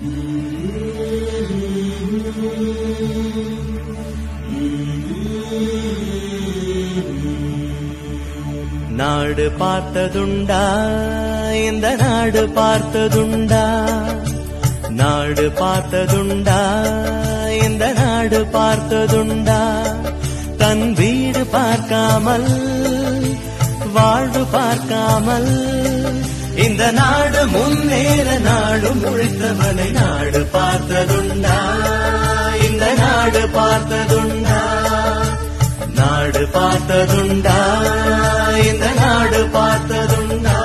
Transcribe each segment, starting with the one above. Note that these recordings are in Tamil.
நாடு பார்த்ததுண்டா இந்த நாடு பார்த்ததுண்டா நாடு பார்த்ததுண்டா இந்த நாடு பார்த்ததுண்டா தன் வீடு பார்க்காமல் வாழ்வு பார்க்காமல் இந்த நாடு முன்னேற நாடு முழித்தவனை நாடு பார்த்ததுண்டா இந்த நாடு பார்த்ததுண்டா நாடு பார்த்ததுண்டா இந்த நாடு பார்த்ததுண்டா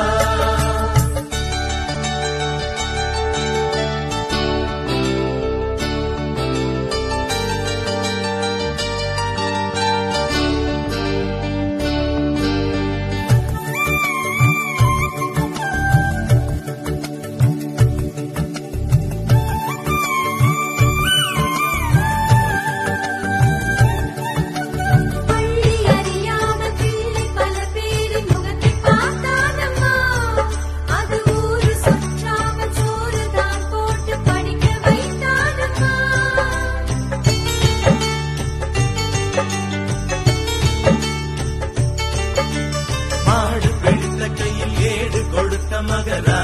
பள்ளி அறியாத பிள்ளை பல பேரின் முகத்தை பார்த்தானம்மா அது ஊரு சுற்றாமல் சோறு தான் போட்டு படிக்க வைத்தானம்மா மாடு பிடித்த கையில் ஏடு கொடுத்த மகரா